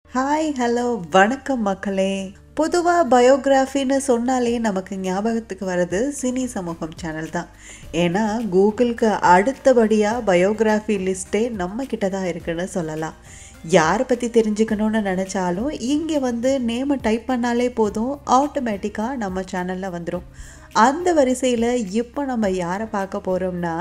Hi hello வணக்கம் மக்களே பொதுவாக பயோகிராஃபின்னு சொன்னாலே நமக்கு ஞாபகத்துக்கு வர்றது சினி சமூகம் சேனல் தான் ஏன்னா கூகுளுக்கு அடுத்தபடியாக பயோகிராஃபி லிஸ்ட்டே நம்ம கிட்ட தான் இருக்குன்னு சொல்லலாம் யாரை பற்றி தெரிஞ்சுக்கணும்னு நினச்சாலும் இங்கே வந்து நேமை டைப் பண்ணாலே போதும் ஆட்டோமேட்டிக்காக நம்ம சேனலில் வந்துடும் அந்த வரிசையில் இப்போ நம்ம யாரை பார்க்க போகிறோம்னா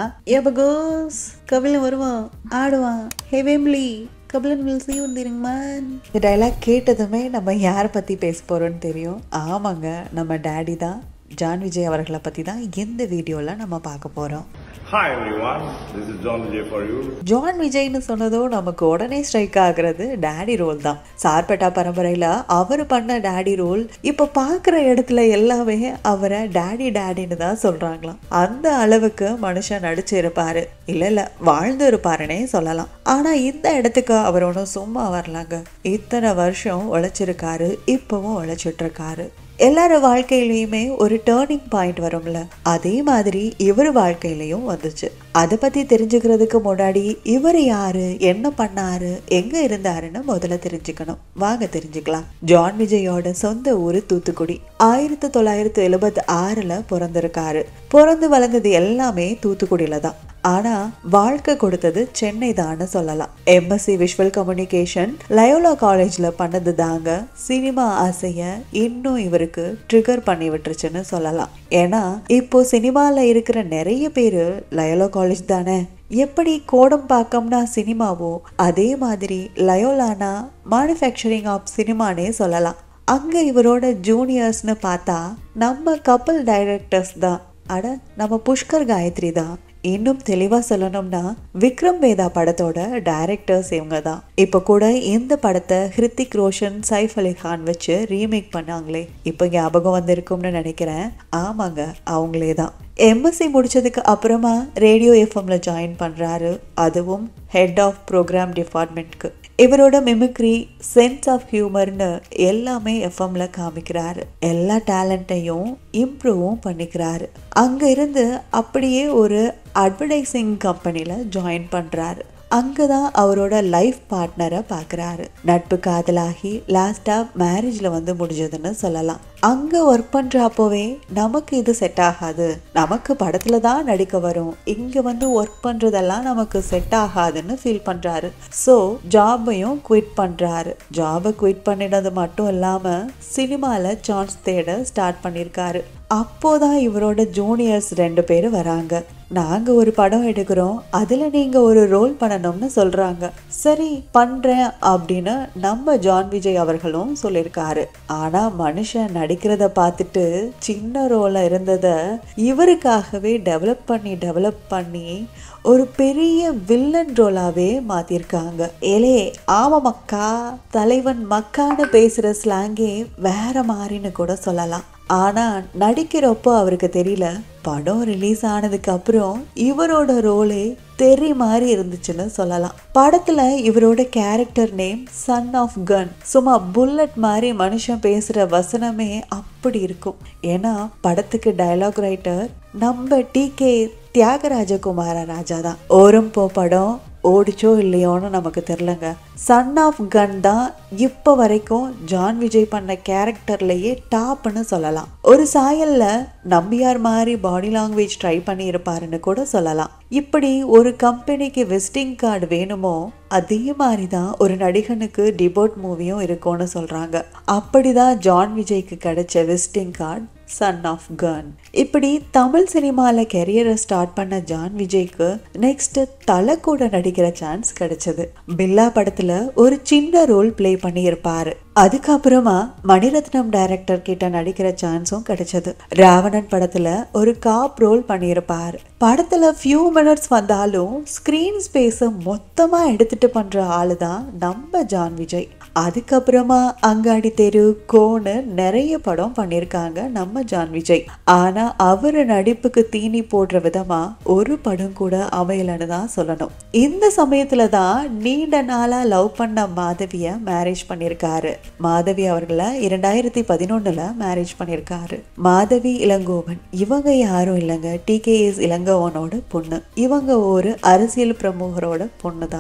எபகோஸ் கபிலன் வருவான் ஆடுவான் ஹெவேம்லி கபிலன் வில் சி வந்திருங்கம்மான் இந்த டைலாக் கேட்டதுமே நம்ம யாரை பற்றி பேச போகிறோம்னு தெரியும் ஆமாங்க நம்ம டேடி தான் ஜான் விஜய் அவர்களை பற்றி தான் இந்த வீடியோவில் நம்ம பார்க்க போகிறோம் Hi everyone, this is John Vijay for you. John விஜய்னு சொன்னதும் நமக்கு உடனே ஸ்ட்ரைக் ஆகுறது டேடி ரோல் தான் சார்பேட்டா பரம்பரையில் அவர் பண்ண டேடி ரோல் இப்போ பார்க்குற இடத்துல எல்லாமே அவரை டேடி டேடின்னு தான் சொல்கிறாங்களாம் அந்த அளவுக்கு மனுஷன் நடிச்சிருப்பாரு இல்லை இல்லை வாழ்ந்து இருப்பாருன்னே சொல்லலாம் ஆனால் இந்த இடத்துக்கு அவர் ஒன்றும் சும்மா வரலாங்க இத்தனை வருஷம் உழைச்சிருக்காரு இப்போவும் உழைச்சிட்டு இருக்காரு எல்லாரும் வாழ்க்கையிலயுமே ஒரு டேர்னிங் பாயிண்ட் வரும்ல அதே மாதிரி இவர் வாழ்க்கையிலயும் வந்துச்சு அதை பத்தி தெரிஞ்சுக்கிறதுக்கு முன்னாடி இவர் யாரு என்ன பண்ணாரு எங்க இருந்தாருன்னு முதல்ல தெரிஞ்சுக்கணும் வாங்க தெரிஞ்சுக்கலாம் ஜான் விஜயோட சொந்த ஊரு தூத்துக்குடி ஆயிரத்தி தொள்ளாயிரத்தி எழுபத்தி ஆறுல பிறந்திருக்காரு பிறந்து வளர்ந்தது எல்லாமே தூத்துக்குடியில தான் ஆனா வாழ்க்கை கொடுத்தது சென்னை தான் சொல்லலாம் எம்எஸ்சி விஷுவல் கம்யூனிகேஷன் லயோலா காலேஜ்ல பண்ணது தாங்க சினிமா ஆசைய இன்னும் இவருக்கு ட்ரிகர் பண்ணி விட்டுருச்சுன்னு சொல்லலாம் ஏன்னா இப்போ சினிமால இருக்கிற நிறைய பேரு லயோலா காலேஜ் தானே எப்படி கோடம்பாக்கம்னா சினிமாவோ அதே மாதிரி லயோலானா மேனுஃபேக்சரிங் ஆஃப் சினிமானே சொல்லலாம் அங்க இவரோட ஜூனியர்ஸ்னு பார்த்தா நம்ம கப்பல் டைரக்டர்ஸ் தான் அட நம்ம புஷ்கர் காயத்ரி தான் இன்னும் தெளிவா சொல்லணும்னா விக்ரம் வேதா படத்தோட டைரக்டர்ஸ் இவங்க தான் இப்ப கூட இந்த படத்தை ஹிருத்திக் ரோஷன் சைஃப் அலி கான் வச்சு ரீமேக் பண்ணாங்களே இப்ப ஞாபகம் வந்திருக்கும்னு நினைக்கிறேன் ஆமாங்க அவங்களே தான் எம்எஸ்சி முடிச்சதுக்கு அப்புறமா ரேடியோ எஃப்எம்ல ஜாயின் பண்றாரு அதுவும் ஹெட் ஆஃப் ப்ரோக்ராம் டிபார்ட்மெண்ட்க்கு இவரோட மிமிக்ரி சென்ஸ் ஆஃப் ஹியூமர்னு எல்லாமே எஃப்எம்ல காமிக்கிறாரு எல்லா டேலண்ட்டையும் இம்ப்ரூவும் பண்ணிக்கிறாரு அங்க இருந்து அப்படியே ஒரு அட்வர்டைசிங் கம்பெனில ஜாயின் பண்றாரு அங்கதான் அவரோட லைஃப் பார்ட்னரை பார்க்குறாரு நட்பு காதலாகி லாஸ்ட்டாக மேரேஜில் வந்து முடிஞ்சதுன்னு சொல்லலாம் அங்கே ஒர்க் பண்ணுற அப்போவே நமக்கு இது செட் ஆகாது நமக்கு படத்தில் தான் நடிக்க வரும் இங்கே வந்து ஒர்க் பண்ணுறதெல்லாம் நமக்கு செட் ஆகாதுன்னு ஃபீல் பண்ணுறாரு ஸோ ஜாபையும் குவிட் பண்ணுறாரு ஜாபை குவிட் பண்ணினது மட்டும் இல்லாமல் சினிமாவில் சான்ஸ் தேட ஸ்டார்ட் பண்ணியிருக்காரு அப்போதான் இவரோட ஜூனியர்ஸ் ரெண்டு பேர் வராங்க நாங்க ஒரு படம் எடுக்கிறோம் அதுல நீங்க ஒரு ரோல் பண்ணணும்னு சொல்றாங்க சரி பண்றேன் அப்படின்னு நம்ம ஜான் விஜய் அவர்களும் சொல்லியிருக்காரு ஆனா மனுஷன் நடிக்கிறத பார்த்துட்டு சின்ன ரோல இருந்தத இவருக்காகவே டெவலப் பண்ணி டெவலப் பண்ணி ஒரு பெரிய வில்லன் ரோலாவே மாத்திருக்காங்க ஏலே ஆமா மக்கா தலைவன் மக்கான்னு பேசுற ஸ்லாங்கே வேற மாதிரின்னு கூட சொல்லலாம் ஆனா நடிக்கிறப்போ அவருக்கு தெரியல படம் ரிலீஸ் ஆனதுக்கு அப்புறம் இவரோட ரோலே தெரி மாதிரி இருந்துச்சுன்னு சொல்லலாம் படத்துல இவரோட character name son of gun சும்மா புல்லட் மாதிரி மனுஷன் பேசுற வசனமே அப்படி இருக்கும் ஏன்னா படத்துக்கு டயலாக் ரைட்டர் நம்ம டி கே தியாகராஜகுமார ராஜா தான் ஓரம் போ படம் ஓடிச்சோ இல்லையோன்னு நமக்கு தெரிலங்க சன் ஆஃப் கன் தான் இப்போ வரைக்கும் ஜான் விஜய் பண்ண கேரக்டர்லயே டாப்னு சொல்லலாம் ஒரு சாயல்ல நம்பியார் மாதிரி பாடி லாங்குவேஜ் ட்ரை பண்ணி இருப்பாருன்னு கூட சொல்லலாம் இப்படி ஒரு கம்பெனிக்கு விசிட்டிங் கார்டு வேணுமோ அதே மாதிரி தான் ஒரு நடிகனுக்கு டிபோட் மூவியும் இருக்கும்னு சொல்றாங்க அப்படிதான் ஜான் விஜய்க்கு கிடைச்ச visiting card son of gun இப்படி தமிழ் சினிமால கெரியரை ஸ்டார்ட் பண்ண ஜான் விஜய்க்கு நெக்ஸ்ட் தலை கூட நடிக்கிற சான்ஸ் கிடைச்சது பில்லா படத்துல ஒரு சின்ன ரோல் பிளே பண்ணி இருப்பாரு அதுக்கப்புறமா மணிரத்னம் டைரக்டர் கிட்ட நடிக்கிற சான்ஸும் கிடைச்சது ராவணன் படத்துல ஒரு காப் ரோல் பண்ணியிருப்பாரு படத்துல ஃபியூ மினிட்ஸ் வந்தாலும் ஸ்கிரீன் ஸ்பேஸை மொத்தமா எடுத்துட்டு பண்ற ஆளு தான் நம்ம ஜான் விஜய் அதுக்கப்புறமா அங்காடி தெரு கோன்னு நிறைய படம் பண்ணியிருக்காங்க நம்ம ஜான் விஜய் ஆனா அவரு நடிப்புக்கு தீனி போடுற விதமா ஒரு படம் கூட அமையலன்னு தான் சொல்லணும் இந்த சமயத்துல தான் நீண்ட நாளா லவ் பண்ண மாதவிய மேரேஜ் பண்ணியிருக்காரு மாதவி அவர்களை இரண்டாயிரத்தி பதினொன்னுல மேரேஜ் பண்ணியிருக்காரு மாதவி இளங்கோவன் இவங்க யாரும் இல்லைங்க டி கே எஸ் இளங்கோவனோட பொண்ணு இவங்க ஒரு அரசியல் பிரமுகரோட பொண்ணு தாங்க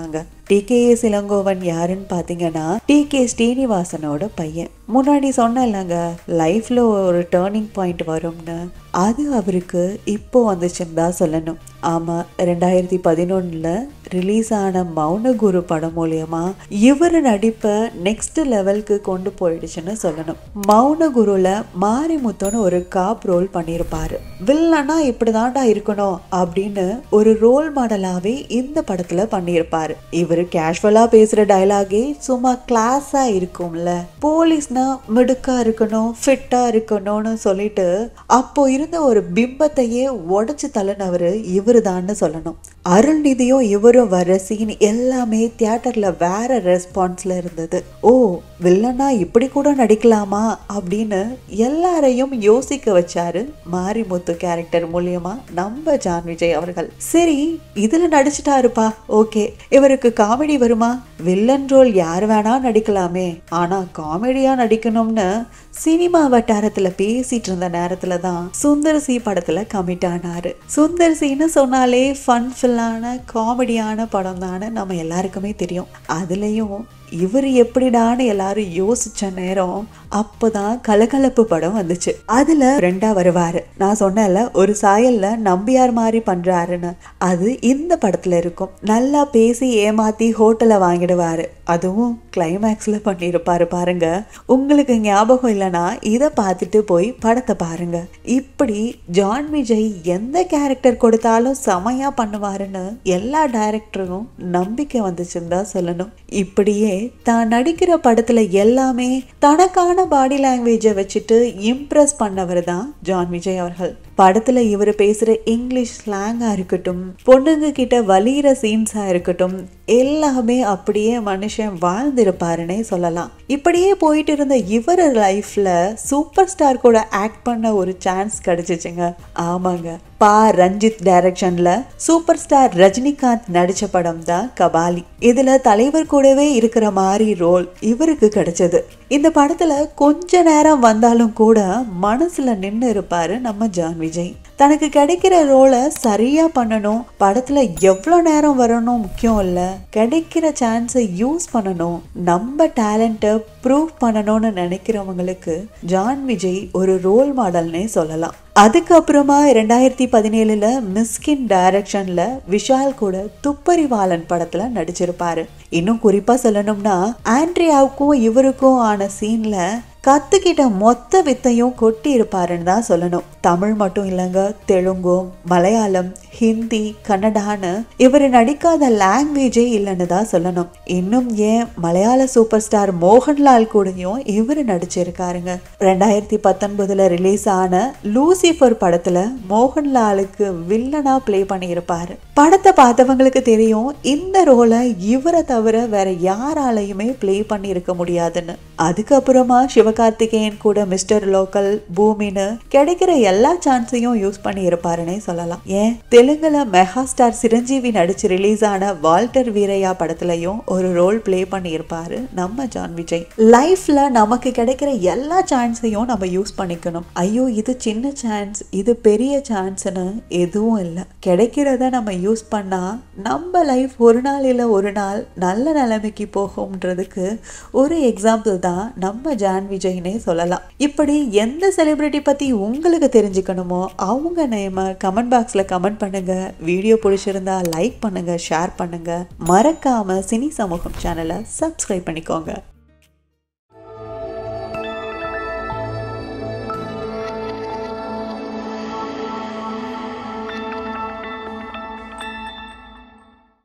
டி கே எஸ் இளங்கோவன் யாருன்னு பாத்தீங்கன்னா டி கே ஸ்ரீனிவாசனோட பையன் முன்னாடி சொன்னேன்லங்க லைஃப்ல ஒரு டேர்னிங் பாயிண்ட் வரும்னு அது அவருக்கு இப்போ வந்துச்சுன்னு தான் சொல்லணும் ஆமா ரெண்டாயிரத்தி பதினொன்னுல ரிலீஸ் ஆன மௌனகுரு படம் மூலியமா இவர் நடிப்பை நெக்ஸ்ட் லெவலுக்கு கொண்டு போயிடுச்சுன்னு சொல்லணும் மௌனகுருல மாரிமுத்துன்னு ஒரு காப் ரோல் பண்ணியிருப்பாரு வில்லனா இப்படிதான்டா இருக்கணும் அப்படின்னு ஒரு ரோல் மாடலாவே இந்த படத்துல பண்ணியிருப்பாரு இவர் கேஷுவலா பேசுற டயலாகே சும்மா கிளாஸா இருக்கும்ல போலீஸ்னா மிடுக்கா இருக்கணும் ஃபிட்டா இருக்கணும்னு சொல்லிட்டு அப்போ இருந்த ஒரு பிம்பத்தையே உடைச்சு தள்ளினவர் இவருதான்னு சொல்லணும் அருள்நிதியும் இவரும் வர சீன் எல்லாமே தியேட்டர்ல வேற ரெஸ்பான்ஸ்ல இருந்தது ஓ வில்லனா இப்படி கூட நடிக்கலாமா அப்படின்னு எல்லாரையும் யோசிக்க வச்சாரு மாரிமுத்து கேரக்டர் மூலியமா நம்ம ஜான் விஜய் அவர்கள் சரி இதுல நடிச்சிட்டாருப்பா ஓகே இவருக்கு காமெடி வருமா வில்லன் ரோல் யார் வேணா நடிக்கலாமே ஆனா காமெடியா நடிக்கணும்னு சினிமா வட்டாரத்துல பேசிட்டு இருந்த நேரத்துல தான் சுந்தர் சி படத்துல கமிட் ஆனாரு சுந்தர் சின்னு சொன்னாலே ஃபன் ஃபில்லான காமெடியான படம் தானே நம்ம எல்லாருக்குமே தெரியும் அதுலயும் இவர் எப்படிடான்னு எல்லாரும் யோசிச்ச நேரம் அப்போதான் கலகலப்பு படம் வந்துச்சு அதுல ரெண்டா வருவாரு நான் சொன்னேன்ல ஒரு சாயல்ல நம்பியார் மாதிரி பண்றாருன்னு அது இந்த படத்துல இருக்கும் நல்லா பேசி ஏமாத்தி ஹோட்டலை வாங்கிடுவாரு அதுவும் கிளைமேக்ஸ்ல பண்ணியிருப்பாரு பாருங்க உங்களுக்கு ஞாபகம் இல்லைன்னா இதை பார்த்துட்டு போய் படத்தை பாருங்க இப்படி ஜான் விஜய் எந்த கேரக்டர் கொடுத்தாலும் செமையா பண்ணுவாருன்னு எல்லா டைரக்டரும் நம்பிக்கை வந்துச்சுன்னு தான் சொல்லணும் இப்படியே தான் நடிக்கிற படத்துல எல்லாமே தனக்கான பாடி லாங்குவேஜை வச்சுட்டு இம்ப்ரெஸ் பண்ணவர் தான் ஜான் விஜய் அவர்கள் படத்துல இவர் பேசுற இங்கிலீஷ் ஸ்லாங்கா இருக்கட்டும் பொண்ணுங்க கிட்ட வலிகிற சீன்ஸா இருக்கட்டும் எல்லாமே அப்படியே மனுஷன் வாழ்ந்திருப்பாருன்னே சொல்லலாம் இப்படியே போயிட்டு இருந்த இவர் லைஃப்ல சூப்பர் ஸ்டார் கூட ஆக்ட் பண்ண ஒரு சான்ஸ் கிடைச்சிச்சுங்க ஆமாங்க பா ரஞ்சித் டைரக்ஷன்ல சூப்பர் ஸ்டார் ரஜினிகாந்த் நடிச்ச படம் தான் கபாலி இதுல தலைவர் கூடவே இருக்கிற மாதிரி ரோல் இவருக்கு கிடைச்சது இந்த படத்துல கொஞ்ச நேரம் வந்தாலும் கூட மனசுல நின்று இருப்பாரு நம்ம ஜான் விஜய் தனக்கு கிடைக்கிற ரோலை சரியா பண்ணணும் படத்துல எவ்வளோ நேரம் வரணும் முக்கியம் இல்ல கிடைக்கிற சான்ஸை யூஸ் பண்ணணும் நம்ம டேலண்ட்டை ப்ரூவ் பண்ணணும்னு நினைக்கிறவங்களுக்கு ஜான் விஜய் ஒரு ரோல் மாடல்னே சொல்லலாம் அதுக்கப்புறமா ரெண்டாயிரத்தி பதினேழுல மிஸ்கின் டைரக்ஷன்ல விஷால் கூட துப்பறிவாளன் படத்துல நடிச்சிருப்பாரு இன்னும் குறிப்பா சொல்லணும்னா ஆண்ட்ரியாவுக்கும் இவருக்கும் ஆன சீன்ல கத்துக்கிட்ட மொத்த வித்தையும் கொட்டி இருப்பாருன்னு தான் சொல்லணும் தமிழ் மட்டும் இல்லைங்க தெலுங்கு மலையாளம் ஹிந்தி கன்னடான்னு இவர் நடிக்காத லாங்குவேஜே இல்லைன்னு தான் சொல்லணும் இன்னும் ஏன் மலையாள சூப்பர் ஸ்டார் மோகன்லால் கூடயும் இவர் நடிச்சிருக்காருங்க ரெண்டாயிரத்தி பத்தொன்பதுல ரிலீஸ் ஆன லூசிஃபர் படத்துல மோகன்லாலுக்கு வில்லனா ப்ளே பண்ணியிருப்பாரு படத்தை பார்த்தவங்களுக்கு தெரியும் இந்த ரோலை இவரை தவிர வேற யாராலையுமே ப்ளே பண்ணியிருக்க முடியாதுன்னு அதுக்கப்புறமா சிவகார்த்திகேயன் கூட மிஸ்டர் லோக்கல் பூமின்னு கிடைக்கிற எல்லா சான்ஸையும் யூஸ் பண்ணி இருப்பாருன்னே சொல்லலாம் ஏன் தெலுங்குல மெகா ஸ்டார் சிரஞ்சீவி நடிச்சு ரிலீஸ் ஆன வால்டர் வீரையா படத்துலயும் ஒரு ரோல் ப்ளே பண்ணி இருப்பாரு நம்ம ஜான் விஜய் லைஃப்ல நமக்கு கிடைக்கிற எல்லா சான்ஸையும் நம்ம யூஸ் பண்ணிக்கணும் ஐயோ இது சின்ன சான்ஸ் இது பெரிய சான்ஸ்னு எதுவும் இல்லை கிடைக்கிறத நம்ம யூஸ் பண்ணா நம்ம லைஃப் ஒரு நாள் இல்லை ஒரு நாள் நல்ல நிலைமைக்கு போகும்ன்றதுக்கு ஒரு எக்ஸாம்பிள் தான் நம்ம ஜான் விஜய்னே சொல்லலாம் இப்படி எந்த செலிபிரிட்டி பத்தி உங்களுக்கு தெரிஞ்சுக்கணுமோ அவங்க நேம கமெண்ட் பாக்ஸ்ல கமெண்ட் பண்ணுங்க வீடியோ பிடிச்சிருந்தா லைக் பண்ணுங்க ஷேர் பண்ணுங்க மறக்காம சினி சமூகம் சேனலை சப்ஸ்கிரைப் பண்ணிக்கோங்க